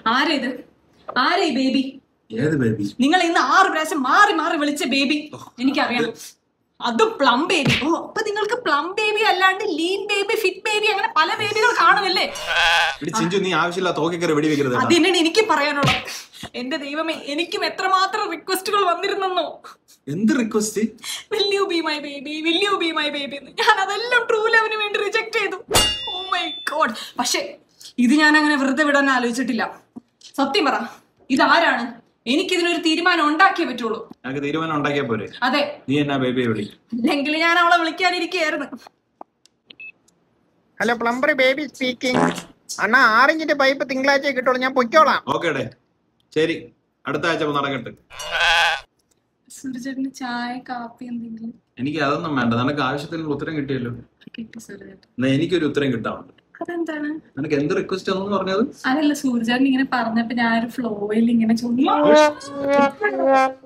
ആരാ ഇത് ആരാ ഈ ബേബി ഏത് ബേബി നിങ്ങൾ ഇന്ന് ആറ് പ്രാവശ്യം മാറി മാറി വിളിച്ച ബേബി എനിക്കറിയാം അതും പ്ലം ബേബി ഓ അപ്പൊ നിങ്ങൾക്ക് പ്ലം ബേബി അല്ലാണ്ട് ലീൻ ബേബി ഫിറ്റ് ബേബി അങ്ങനെ പല ബേബികൾ കാണുമല്ലേ എടി ചിഞ്ചു നീ ആവശ്യമില്ല തോക്കി കയറി വെടി വെക്കരുത് കേട്ടോ. അതിനാണ് എനിക്ക് പറയാനുള്ളത് എന്റെ ദൈവമേ എനിക്കും എത്രമാത്രം റിക്വസ്റ്റുകൾ വന്നിരുന്നെന്നോ എന്ത് request will you be my baby will you be my baby എന്ന് ഞാൻ അതെല്ലാം ട്രൂ ലവിന് വേണ്ടി റിജക്ട് ചെയ്തു ഓ മൈ ഗോഡ് പക്ഷേ ഇത് ഞാൻ അങ്ങനെ വെറുതെ വിടാൻ ആലോചിച്ചിട്ടില്ല സത്യം പറ ഇതാരാണ് എനിക്കിതിനൊരു തീരുമാനം ഉണ്ടാക്കിയേ പറ്റുള്ളൂ ഞങ്ങൾക്ക് തീരുമാനം ഉണ്ടാക്കിയാ പോരെ അതെ നീ എന്നാ ബേബിയെ വിളി അല്ലെങ്കിൽ ഞാൻ അവളെ വിളിക്കാനിരിക്കുകയായിരുന്നു ഹലോ പ്ലംബർ ബേബി സ്പീക്കിംഗ് അണ്ണാ ആറിഞ്ചിന്റെ പൈപ്പ് തിങ്കളാഴ്ച കിട്ടുള്ളൂ ഞാൻ പൊയ്ക്കോളാം ഓക്കെ ഡേ ശരി അടുത്ത ആഴ്ച അപ്പൊ നടക്കട്ടെ സൂര്യചേട്ടന് ചായ കാപ്പി എന്തെങ്കിലും എനിക്ക് അതൊന്നും വേണ്ട നിനക്ക് ആവശ്യത്തിനുള്ള ഉത്തരം കിട്ടിയല്ലോ കിട്ടി സൂര്യചേട്ടൻ എന്നാ എനിക്കൊരു ഉത്തരം കിട്ടാറുണ്ട് അതെന്താണ് നിനക്ക് എന്ത് റിക്വസ്റ്റ് ആണെന്ന് പറഞ്ഞത് അതല്ല സൂര്യചേട്ടൻ ഇങ്ങനെ പറഞ്ഞപ്പോ ഞാനൊരു ഫ്ലോയിൽ ഇങ്ങനെ ചോദിച്ചു